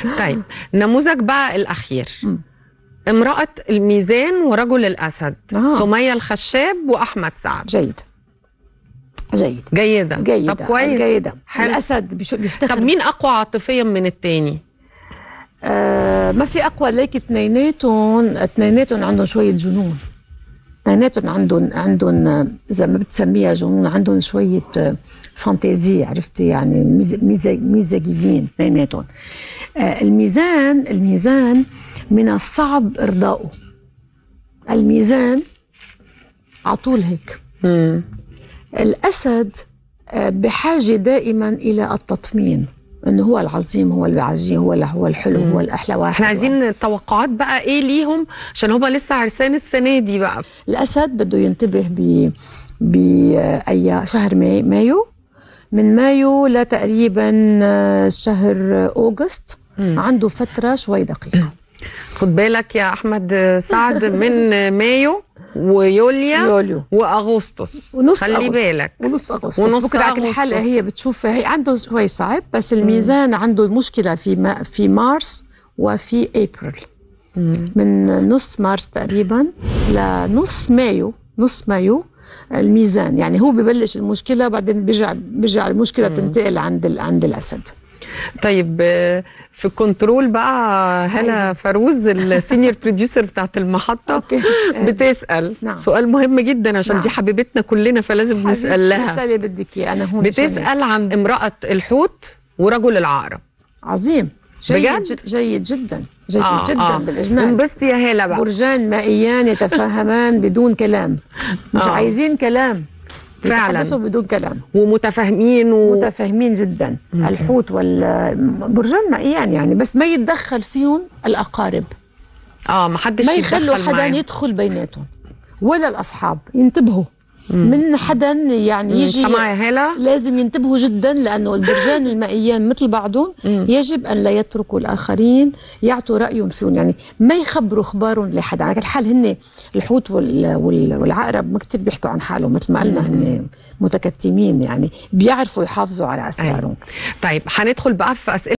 طيب نموذج بقى الاخير امراه الميزان ورجل الاسد آه. سميه الخشاب واحمد سعد جيد جيد جيده جيدة طب كويس جيدة حلو. الأسد بيشو- بيفتخر طب مين اقوى عاطفيا من التاني آه ما في اقوى ليك اثنيناتهم اثنيناتهم عندهم شويه جنون اثنيناتهم عندهم عندهم آه، اذا ما بتسميها جنون عندهم شويه آه، فانتازية عرفتي يعني ميز- ميزا- مزاجيين اثنيناتهم آه الميزان الميزان من الصعب ارضائه الميزان على طول هيك مم. الأسد آه، بحاجة دائما إلى التطمين انه هو العظيم هو العجين هو ال- هو الحلو هو الاحلى واحد احنا عايزين توقعات بقى ايه ليهم عشان هما لسه عرسان السنه دي بقى الاسد بده ينتبه ب باي شهر ماي مايو من مايو لتقريبا آه، شهر اوغست عنده فتره شوي دقيقه خد بالك يا احمد سعد من مايو ويوليا يوليو. واغسطس ونص خلي أغسطس. بالك ونص اغسطس ونص بكره على كل حلقه أغسطس. هي بتشوف هي عنده شوي صعب بس الميزان عنده مشكله في ما في مارس وفي ابريل من نص مارس تقريبا لنص مايو نص مايو الميزان يعني هو ببلش المشكله بعدين بيرجع بيرجع المشكله تنتقل عند ال- عند الاسد طيب آه، في الكنترول بقى هلا فاروز السينيور بروديوسر بتاعت المحطه أوكي. بتسال نعم. سؤال مهم جدا عشان نعم. دي حبيبتنا كلنا فلازم نسال لها اسالي بدك اياه انا هون مشان هيك. بتسال عن امراه الحوت ورجل العقرب عظيم جيد بجد؟ جد جيد جدا جيد جدا بالاجمال انبسطي يا هاله بقى برجان مائيان يتفاهمان بدون كلام مش آه. عايزين كلام فعلاً. يتحدثوا بدون كلام ومتفاهمين و... متفاهمين جدا الحوت والبرجان مائيان يعني بس ما يتدخل فيهم الاقارب اه ما حدش ما يخلوا يتدخل حدا معاهم. يدخل بيناتهم ولا الاصحاب ينتبهوا من حدا يعني يجي سامعة يا هالة؟ لازم ينتبهوا جدا لانه البرجان المائيان مثل بعضهم يجب ان لا يتركوا الاخرين يعطوا رايهم فيهم يعني ما يخبروا اخبارهم لحدا على كل حال هن الحوت وال- وال- والعقرب ما كثير بيحكوا عن حالهم مثل ما قلنا هن متكتمين يعني بيعرفوا يحافظوا على اسرارهم طيب هندخل بقى في اسئله